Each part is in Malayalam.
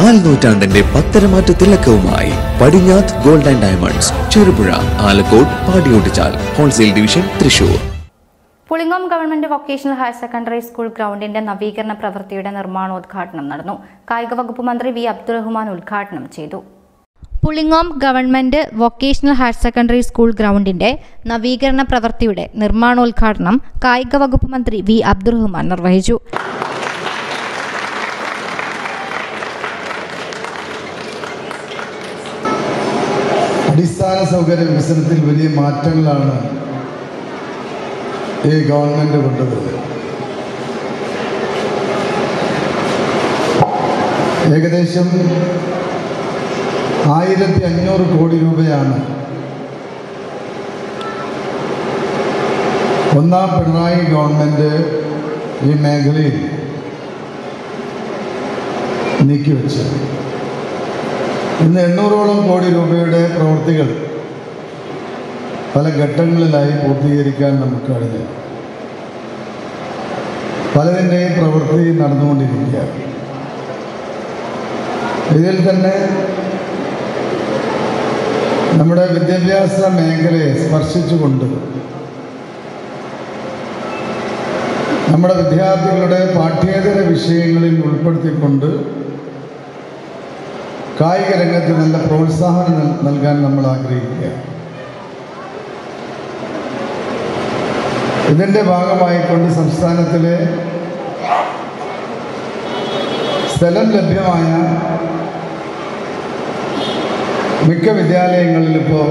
കാൽ നൂറ്റാണ്ടിന്റെ പത്തരമാറ്റ തിലക്കവുമായി Padinjath gold and diamonds Cherupuzha Alakode Padiyottuchal wholesale division Thrissur Pulingome government vocational higher secondary school ഗ്രൗണ്ടിന്റെ നവീകരണ പ്രവൃത്തിയുടെ നിർമ്മാണോദ്ഘാടനം നടന്നു കായിക വകുപ്പ് മന്ത്രി വി അബ്ദുറഹ്മാൻ ഉദ്ഘാടനം ചെയ്തു Pulingome government vocational higher secondary school ഗ്രൗണ്ടിന്റെ നവീകരണ പ്രവൃത്തിയുടെ നിർമ്മാണോദ്ഘാടനം കായിക വകുപ്പ് മന്ത്രി വി അബ്ദുറഹ്മാൻ നിർവഹിച്ചു അടിസ്ഥാന സൗകര്യ വികസനത്തിൽ വലിയ മാറ്റങ്ങളാണ് ഈ ഗവൺമെൻറ് കൊണ്ടുവരുന്നത് ഏകദേശം ആയിരത്തി അഞ്ഞൂറ് കോടി രൂപയാണ് ഒന്നാം പിണറായി ഗവൺമെൻറ് ഈ മേഖലയിൽ നീക്കിവെച്ചത് ഇന്ന് എണ്ണൂറോളം കോടി രൂപയുടെ പ്രവൃത്തികൾ പല ഘട്ടങ്ങളിലായി പൂർത്തീകരിക്കാൻ നമുക്ക് കഴിഞ്ഞു പലതിൻ്റെയും പ്രവൃത്തി നടന്നുകൊണ്ടിരിക്കുകയാണ് ഇതിൽ തന്നെ നമ്മുടെ വിദ്യാഭ്യാസ മേഖലയെ സ്പർശിച്ചുകൊണ്ട് നമ്മുടെ വിദ്യാർത്ഥികളുടെ പാഠ്യേതര വിഷയങ്ങളിൽ ഉൾപ്പെടുത്തിക്കൊണ്ട് കായിക രംഗത്ത് നല്ല പ്രോത്സാഹനം നൽ- നൽകാൻ നമ്മൾ ആഗ്രഹിക്കുക ഇതിൻ്റെ ഭാഗമായിക്കൊണ്ട് സംസ്ഥാനത്തിലെ സ്ഥലം ലഭ്യമായ മിക്ക വിദ്യാലയങ്ങളിലിപ്പോൾ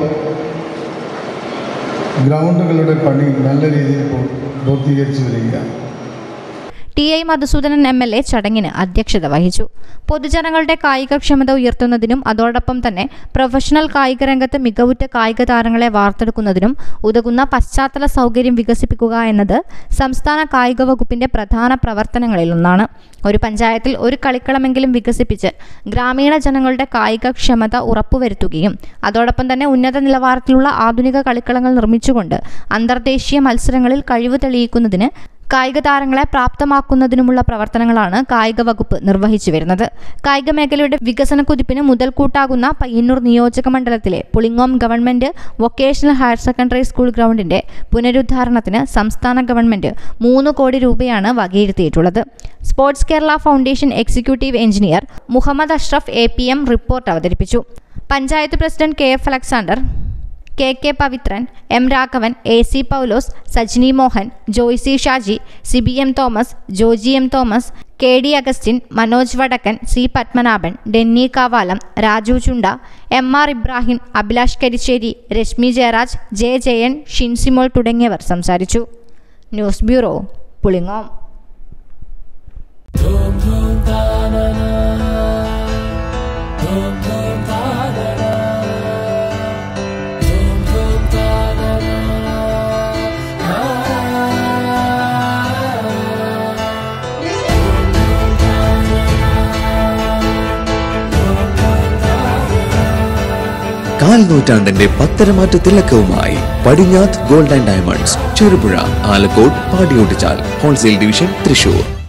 ഗ്രൗണ്ടുകളുടെ പണി നല്ല രീതിയിൽ പൂ- പൂർത്തീകരിച്ചു വരികയാണ് T I Madhusoodanan M L A ചടങ്ങിന് അധ്യക്ഷത വഹിച്ചു പൊതുജനങ്ങളുടെ കായികക്ഷമത ഉയർത്തുന്നതിനും അതോടൊപ്പം തന്നെ പ്രൊഫഷണൽ കായിക രംഗത്ത് മികവുറ്റ കായിക താരങ്ങളെ വാർത്തെടുക്കുന്നതിനും ഉതകുന്ന പശ്ചാത്തല സൗകര്യം വികസിപ്പിക്കുക എന്നത് സംസ്ഥാന കായിക വകുപ്പിന്റെ പ്രധാന പ്രവർത്തനങ്ങളിലൊന്നാണ് ഒരു പഞ്ചായത്തിൽ ഒരു കളിക്കളമെങ്കിലും വികസിപ്പിച്ച് ഗ്രാമീണ ജനങ്ങളുടെ കായികക്ഷമത ഉറപ്പുവരുത്തുകയും അതോടൊപ്പം തന്നെ ഉന്നത നിലവാരത്തിലുള്ള ആധുനിക കളിക്കളങ്ങൾ നിർമ്മിച്ചുകൊണ്ട് അന്തർദേശീയ മത്സരങ്ങളിൽ കഴിവ് തെളിയിക്കുന്നതിന് കായിക താരങ്ങളെ പ്രാപ്തമാക്കുന്നതിനുമുള്ള പ്രവർത്തനങ്ങളാണ് കായിക വകുപ്പ് നിർവഹിച്ചു വരുന്നത് കായിക മേഖലയുടെ വികസന കുതിപ്പിന് മുതൽക്കൂട്ടാകുന്ന പയ്യന്നൂർ നിയോജക മണ്ഡലത്തിലെ Pulingome government vocational higher secondary school ഗ്രൗണ്ടിന്റെ പുനരുദ്ധാരണത്തിന് സംസ്ഥാന ഗവൺമെന്റ് മൂന്ന് കോടി രൂപയാണ് വകയിരുത്തിയിട്ടുള്ളത് sports Kerala foundation executive engineer Muhammad Ashraf A P M report അവതരിപ്പിച്ചു panchayat president K F Alexander K K Pavithran M Raghavan A C Paulose Sajini Mohan Joicy Shaji Sibi M Thomas Joji M Thomas K D Augustine Manoj Vadakkan C Padmanabhan Denny Kavalam Raju Chunda M R Ibrahim Abhilash Karissery Rashmi Jayaraj J Jayan Shinsimol തുടങ്ങിയവർ സംസാരിച്ചു ന്യൂസ് ബ്യൂറോ പുളിങ്ങോം കാൽ നൂറ്റാണ്ടിന്റെ പത്തരമാറ്റ തിലക്കവുമായി Padinjath gold and diamonds Cherupuzha Alakode Padiyottuchal wholesale division Thrissur